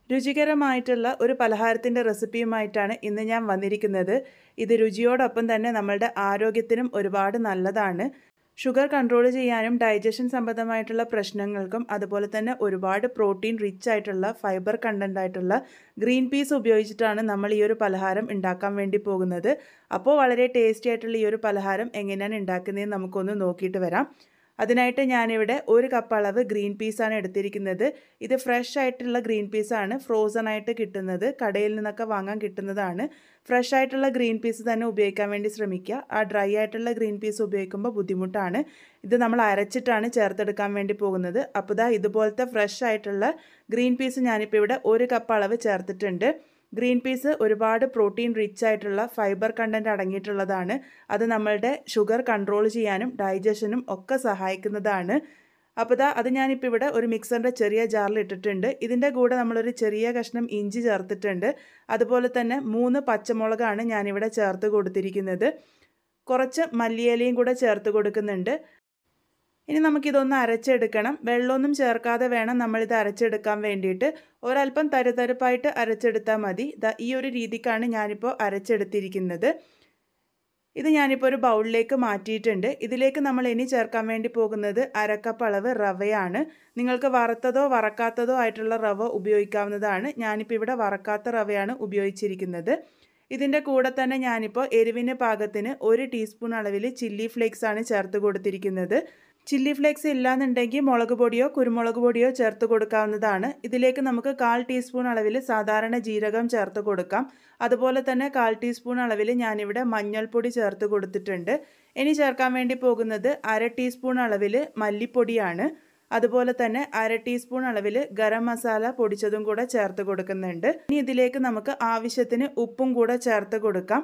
രുചികരമായിട്ടുള്ള ഒരു പലഹാരത്തിൻ്റെ റെസിപ്പിയുമായിട്ടാണ് ഇന്ന് ഞാൻ വന്നിരിക്കുന്നത് ഇത് രുചിയോടൊപ്പം തന്നെ നമ്മളുടെ ആരോഗ്യത്തിനും ഒരുപാട് നല്ലതാണ് ഷുഗർ കൺട്രോൾ ചെയ്യാനും ഡൈജഷൻ സംബന്ധമായിട്ടുള്ള പ്രശ്നങ്ങൾക്കും അതുപോലെ തന്നെ ഒരുപാട് പ്രോട്ടീൻ റിച്ച് ആയിട്ടുള്ള ഫൈബർ കണ്ടൻ്റ് ആയിട്ടുള്ള ഗ്രീൻ പീസ് ഉപയോഗിച്ചിട്ടാണ് നമ്മൾ ഈ ഒരു പലഹാരം ഉണ്ടാക്കാൻ വേണ്ടി പോകുന്നത് അപ്പോൾ വളരെ ടേസ്റ്റി ആയിട്ടുള്ള ഈ ഒരു പലഹാരം എങ്ങനെയാണ് ഉണ്ടാക്കുന്നതെന്ന് നമുക്കൊന്ന് നോക്കിയിട്ട് വരാം അതിനായിട്ട് ഞാനിവിടെ ഒരു കപ്പ് അളവ് ഗ്രീൻ പീസാണ് എടുത്തിരിക്കുന്നത് ഇത് ഫ്രഷ് ആയിട്ടുള്ള ഗ്രീൻ പീസാണ് ഫ്രോസൺ ആയിട്ട് കിട്ടുന്നത് കടയിൽ നിന്നൊക്കെ വാങ്ങാൻ കിട്ടുന്നതാണ് ഫ്രഷ് ആയിട്ടുള്ള ഗ്രീൻ പീസ് തന്നെ ഉപയോഗിക്കാൻ വേണ്ടി ശ്രമിക്കുക ആ ഡ്രൈ ആയിട്ടുള്ള ഗ്രീൻ പീസ് ഉപയോഗിക്കുമ്പോൾ ബുദ്ധിമുട്ടാണ് ഇത് നമ്മൾ അരച്ചിട്ടാണ് ചേർത്തെടുക്കാൻ വേണ്ടി പോകുന്നത് അപ്പോൾ ഇതാ ഇതുപോലത്തെ ഫ്രഷ് ആയിട്ടുള്ള ഗ്രീൻ പീസ് ഞാനിപ്പോൾ ഇവിടെ ഒരു കപ്പ് അളവ് ചേർത്തിട്ടുണ്ട് ഗ്രീൻ പീസ് ഒരുപാട് പ്രോട്ടീൻ റിച്ച് ആയിട്ടുള്ള ഫൈബർ കണ്ടൻറ്റ് അടങ്ങിയിട്ടുള്ളതാണ് അത് നമ്മളുടെ ഷുഗർ കൺട്രോൾ ചെയ്യാനും ഡൈജഷനും ഒക്കെ സഹായിക്കുന്നതാണ് അപ്പോൾ ദാ അത് ഞാനിപ്പോൾ ഇവിടെ ഒരു മിക്സറിൻ്റെ ചെറിയ ജാറിൽ ഇട്ടിട്ടുണ്ട് ഇതിൻ്റെ കൂടെ നമ്മളൊരു ചെറിയ കഷ്ണം ഇഞ്ചി ചേർത്തിട്ടുണ്ട് അതുപോലെ തന്നെ മൂന്ന് പച്ചമുളകാണ് ഞാനിവിടെ ചേർത്ത് കൊടുത്തിരിക്കുന്നത് കുറച്ച് മല്ലിയിലയും കൂടെ ചേർത്ത് കൊടുക്കുന്നുണ്ട് ഇനി നമുക്കിതൊന്ന് അരച്ചെടുക്കണം വെള്ളമൊന്നും ചേർക്കാതെ വേണം നമ്മളിത് അരച്ചെടുക്കാൻ വേണ്ടിയിട്ട് ഒരല്പം തരുതരുപ്പായിട്ട് അരച്ചെടുത്താൽ മതി ഈ ഒരു രീതിക്കാണ് ഞാനിപ്പോൾ അരച്ചെടുത്തിരിക്കുന്നത് ഇത് ഞാനിപ്പോൾ ഒരു ബൗളിലേക്ക് മാറ്റിയിട്ടുണ്ട് ഇതിലേക്ക് നമ്മൾ ഇനി ചേർക്കാൻ വേണ്ടി പോകുന്നത് അരക്കപ്പ് അളവ് റവയാണ് നിങ്ങൾക്ക് വറുത്തതോ വറക്കാത്തതോ ആയിട്ടുള്ള റവ ഉപയോഗിക്കാവുന്നതാണ് ഞാനിപ്പോൾ ഇവിടെ വറക്കാത്ത റവയാണ് ഉപയോഗിച്ചിരിക്കുന്നത് ഇതിൻ്റെ കൂടെ തന്നെ ഞാനിപ്പോൾ എരിവിന് പാകത്തിന് ഒരു ടീസ്പൂൺ അളവിൽ ചില്ലി ഫ്ലേക്സ് ആണ് ചേർത്ത് കൊടുത്തിരിക്കുന്നത് ചില്ലി ഫ്ലേക്സ് ഇല്ലാന്നുണ്ടെങ്കിൽ മുളക് പൊടിയോ കുരുമുളക് പൊടിയോ ചേർത്ത് കൊടുക്കാവുന്നതാണ് ഇതിലേക്ക് നമുക്ക് കാൽ ടീസ്പൂൺ അളവിൽ സാധാരണ ജീരകം ചേർത്ത് കൊടുക്കാം അതുപോലെ തന്നെ കാൽ ടീസ്പൂൺ അളവിൽ ഞാനിവിടെ മഞ്ഞൾപ്പൊടി ചേർത്ത് കൊടുത്തിട്ടുണ്ട് ഇനി ചേർക്കാൻ വേണ്ടി പോകുന്നത് അര ടീസ്പൂൺ അളവിൽ മല്ലിപ്പൊടിയാണ് അതുപോലെ തന്നെ അര ടീസ്പൂൺ അളവിൽ ഗരം മസാല പൊടിച്ചതും കൂടെ ചേർത്ത് കൊടുക്കുന്നുണ്ട് ഇനി ഇതിലേക്ക് നമുക്ക് ആവശ്യത്തിന് ഉപ്പും കൂടെ ചേർത്ത് കൊടുക്കാം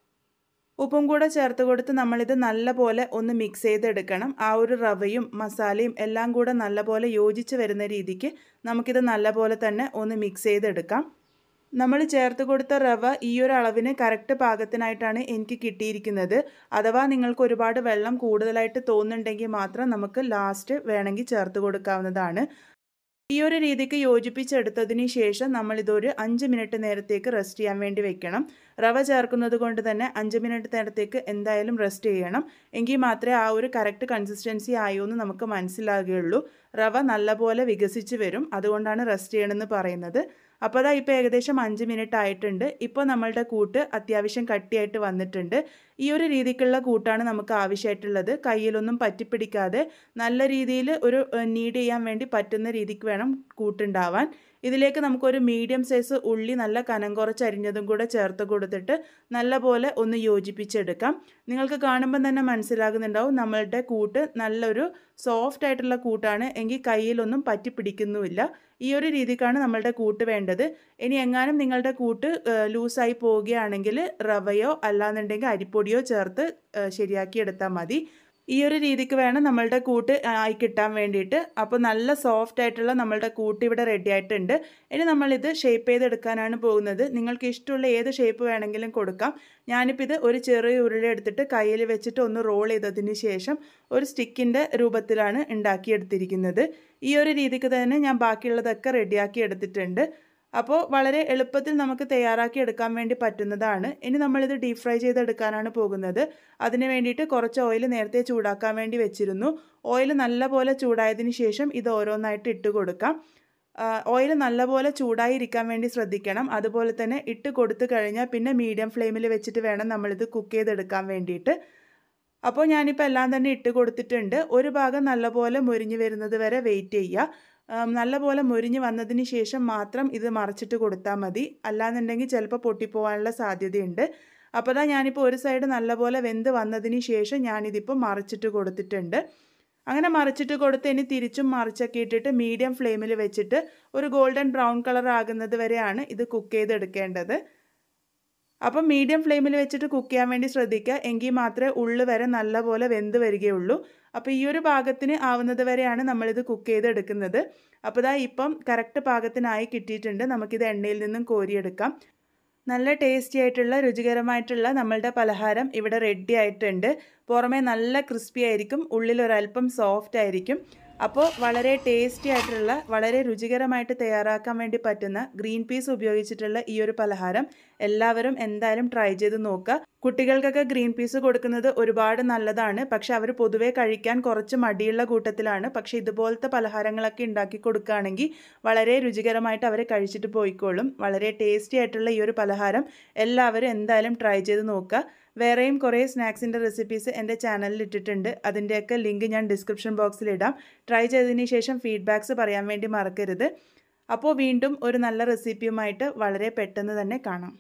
ഉപ്പും കൂടെ ചേർത്ത് കൊടുത്ത് നമ്മളിത് നല്ലപോലെ ഒന്ന് മിക്സ് ചെയ്തെടുക്കണം ആ ഒരു റവയും മസാലയും എല്ലാം കൂടെ നല്ലപോലെ യോജിച്ച് വരുന്ന രീതിക്ക് നമുക്കിത് നല്ലപോലെ തന്നെ ഒന്ന് മിക്സ് ചെയ്തെടുക്കാം നമ്മൾ ചേർത്ത് കൊടുത്ത റവ ഈ ഒരു അളവിന് കറക്റ്റ് പാകത്തിനായിട്ടാണ് എനിക്ക് കിട്ടിയിരിക്കുന്നത് അഥവാ നിങ്ങൾക്ക് ഒരുപാട് വെള്ളം കൂടുതലായിട്ട് തോന്നുന്നുണ്ടെങ്കിൽ മാത്രം നമുക്ക് ലാസ്റ്റ് വേണമെങ്കിൽ ചേർത്ത് കൊടുക്കാവുന്നതാണ് ഈ ഒരു രീതിക്ക് യോജിപ്പിച്ചെടുത്തതിന് ശേഷം നമ്മളിതൊരു അഞ്ച് മിനിറ്റ് നേരത്തേക്ക് റെസ്റ്റ് ചെയ്യാൻ വേണ്ടി വെക്കണം റവ ചേർക്കുന്നത് കൊണ്ട് തന്നെ അഞ്ച് മിനിറ്റ് നേരത്തേക്ക് എന്തായാലും റെസ്റ്റ് ചെയ്യണം എങ്കിൽ മാത്രമേ ആ ഒരു കറക്റ്റ് കൺസിസ്റ്റൻസി ആയോ എന്ന് നമുക്ക് മനസ്സിലാകുകയുള്ളൂ റവ നല്ലപോലെ വികസിച്ച് വരും അതുകൊണ്ടാണ് റെസ്റ്റ് ചെയ്യണമെന്ന് പറയുന്നത് അപ്പോൾ അതാ ഇപ്പോൾ ഏകദേശം അഞ്ച് മിനിറ്റ് ആയിട്ടുണ്ട് ഇപ്പോൾ നമ്മളുടെ കൂട്ട് അത്യാവശ്യം കട്ടിയായിട്ട് വന്നിട്ടുണ്ട് ഈ ഒരു രീതിക്കുള്ള കൂട്ടാണ് നമുക്ക് ആവശ്യമായിട്ടുള്ളത് കയ്യിലൊന്നും പറ്റിപ്പിടിക്കാതെ നല്ല രീതിയിൽ ഒരു നീഡ് ചെയ്യാൻ വേണ്ടി പറ്റുന്ന രീതിക്ക് വേണം കൂട്ടുണ്ടാവാൻ ഇതിലേക്ക് നമുക്കൊരു മീഡിയം സൈസ് ഉള്ളി നല്ല കനം കുറച്ച് അരിഞ്ഞതും കൂടെ ചേർത്ത് കൊടുത്തിട്ട് നല്ലപോലെ ഒന്ന് യോജിപ്പിച്ചെടുക്കാം നിങ്ങൾക്ക് കാണുമ്പോൾ തന്നെ മനസ്സിലാകുന്നുണ്ടാവും നമ്മളുടെ കൂട്ട് നല്ലൊരു സോഫ്റ്റ് ആയിട്ടുള്ള കൂട്ടാണ് എങ്കിൽ കയ്യിലൊന്നും പറ്റി പിടിക്കുന്നുമില്ല ഈ ഒരു രീതിക്കാണ് നമ്മളുടെ കൂട്ട് വേണ്ടത് ഇനി എങ്ങാനും നിങ്ങളുടെ കൂട്ട് ലൂസായി പോവുകയാണെങ്കിൽ റവയോ അല്ലാന്നുണ്ടെങ്കിൽ അരിപ്പൊടിയോ ചേർത്ത് ശരിയാക്കി എടുത്താൽ മതി ഈ ഒരു രീതിക്ക് വേണം നമ്മളുടെ കൂട്ട് ആയി കിട്ടാൻ വേണ്ടിയിട്ട് അപ്പോൾ നല്ല സോഫ്റ്റ് ആയിട്ടുള്ള നമ്മളുടെ കൂട്ട് ഇവിടെ റെഡി ആയിട്ടുണ്ട് ഇനി നമ്മളിത് ഷേപ്പ് ചെയ്തെടുക്കാനാണ് പോകുന്നത് നിങ്ങൾക്ക് ഇഷ്ടമുള്ള ഏത് ഷേപ്പ് വേണമെങ്കിലും കൊടുക്കാം ഞാനിപ്പോൾ ഇത് ഒരു ചെറിയ ഉരുള എടുത്തിട്ട് കയ്യിൽ വെച്ചിട്ട് ഒന്ന് റോൾ ചെയ്തതിന് ശേഷം ഒരു സ്റ്റിക്കിൻ്റെ രൂപത്തിലാണ് ഉണ്ടാക്കിയെടുത്തിരിക്കുന്നത് ഈ ഒരു രീതിക്ക് തന്നെ ഞാൻ ബാക്കിയുള്ളതൊക്കെ റെഡിയാക്കി എടുത്തിട്ടുണ്ട് അപ്പോൾ വളരെ എളുപ്പത്തിൽ നമുക്ക് തയ്യാറാക്കി എടുക്കാൻ വേണ്ടി പറ്റുന്നതാണ് ഇനി നമ്മളിത് ഡീപ് ഫ്രൈ ചെയ്തെടുക്കാനാണ് പോകുന്നത് അതിന് വേണ്ടിയിട്ട് കുറച്ച് ഓയിൽ നേരത്തെ ചൂടാക്കാൻ വേണ്ടി വെച്ചിരുന്നു ഓയിൽ നല്ലപോലെ ചൂടായതിന് ശേഷം ഇത് ഓരോന്നായിട്ട് ഇട്ട് കൊടുക്കാം ഓയിൽ നല്ലപോലെ ചൂടായി ഇരിക്കാൻ വേണ്ടി ശ്രദ്ധിക്കണം അതുപോലെ തന്നെ ഇട്ട് കൊടുത്തു കഴിഞ്ഞാൽ പിന്നെ മീഡിയം ഫ്ലെയിമിൽ വെച്ചിട്ട് വേണം നമ്മളിത് കുക്ക് ചെയ്തെടുക്കാൻ വേണ്ടിയിട്ട് അപ്പോൾ ഞാനിപ്പോൾ എല്ലാം തന്നെ ഇട്ട് കൊടുത്തിട്ടുണ്ട് ഒരു ഭാഗം നല്ലപോലെ മുരിഞ്ഞ് വരുന്നത് വരെ വെയിറ്റ് ചെയ്യുക നല്ലപോലെ മുരിഞ്ഞ് വന്നതിന് ശേഷം മാത്രം ഇത് മറച്ചിട്ട് കൊടുത്താൽ മതി അല്ലാന്നുണ്ടെങ്കിൽ ചിലപ്പോൾ പൊട്ടിപ്പോകാനുള്ള സാധ്യതയുണ്ട് അപ്പോൾ അതാ ഞാനിപ്പോൾ ഒരു സൈഡ് നല്ലപോലെ വെന്ത് വന്നതിന് ശേഷം ഞാനിതിപ്പോൾ മറിച്ചിട്ട് കൊടുത്തിട്ടുണ്ട് അങ്ങനെ മറിച്ചിട്ട് കൊടുത്ത് ഇനി തിരിച്ചും മറിച്ചൊക്കെ ഇട്ടിട്ട് മീഡിയം ഫ്ലെയിമിൽ വെച്ചിട്ട് ഒരു ഗോൾഡൻ ബ്രൗൺ കളർ ആകുന്നത് വരെയാണ് ഇത് കുക്ക് ചെയ്തെടുക്കേണ്ടത് അപ്പം മീഡിയം ഫ്ലെയിമിൽ വെച്ചിട്ട് കുക്ക് ചെയ്യാൻ വേണ്ടി ശ്രദ്ധിക്കുക എങ്കിൽ മാത്രമേ ഉള്ളു വരെ നല്ലപോലെ വെന്ത് വരികയുള്ളൂ അപ്പോൾ ഈ ഒരു പാകത്തിന് ആവുന്നത് വരെയാണ് നമ്മളിത് കുക്ക് ചെയ്തെടുക്കുന്നത് അപ്പോൾ ഇതാ ഇപ്പം കറക്റ്റ് പാകത്തിനായി കിട്ടിയിട്ടുണ്ട് നമുക്കിത് എണ്ണയിൽ നിന്നും കോരിയെടുക്കാം നല്ല ടേസ്റ്റി ആയിട്ടുള്ള രുചികരമായിട്ടുള്ള നമ്മളുടെ പലഹാരം ഇവിടെ റെഡി ആയിട്ടുണ്ട് പുറമേ നല്ല ക്രിസ്പി ആയിരിക്കും ഉള്ളിൽ ഒരല്പം സോഫ്റ്റ് ആയിരിക്കും അപ്പോൾ വളരെ ടേസ്റ്റി ആയിട്ടുള്ള വളരെ രുചികരമായിട്ട് തയ്യാറാക്കാൻ വേണ്ടി പറ്റുന്ന ഗ്രീൻ പീസ് ഉപയോഗിച്ചിട്ടുള്ള ഈ ഒരു പലഹാരം എല്ലാവരും എന്തായാലും ട്രൈ ചെയ്ത് നോക്കുക കുട്ടികൾക്കൊക്കെ ഗ്രീൻ പീസ് കൊടുക്കുന്നത് ഒരുപാട് നല്ലതാണ് പക്ഷെ അവർ പൊതുവേ കഴിക്കാൻ കുറച്ച് മടിയുള്ള കൂട്ടത്തിലാണ് പക്ഷെ ഇതുപോലത്തെ പലഹാരങ്ങളൊക്കെ ഉണ്ടാക്കി കൊടുക്കുകയാണെങ്കിൽ വളരെ രുചികരമായിട്ട് അവർ കഴിച്ചിട്ട് പോയിക്കോളും വളരെ ടേസ്റ്റി ആയിട്ടുള്ള ഈ ഒരു പലഹാരം എല്ലാവരും എന്തായാലും ട്രൈ ചെയ്ത് നോക്കുക വേറെയും കുറേ സ്നാക്സിൻ്റെ റെസിപ്പീസ് എൻ്റെ ചാനലിൽ ഇട്ടിട്ടുണ്ട് അതിൻ്റെയൊക്കെ ലിങ്ക് ഞാൻ ഡിസ്ക്രിപ്ഷൻ ബോക്സിൽ ഇടാം ട്രൈ ചെയ്തതിന് ശേഷം ഫീഡ്ബാക്ക്സ് പറയാൻ വേണ്ടി മറക്കരുത് അപ്പോൾ വീണ്ടും ഒരു നല്ല റെസിപ്പിയുമായിട്ട് വളരെ പെട്ടെന്ന് തന്നെ കാണാം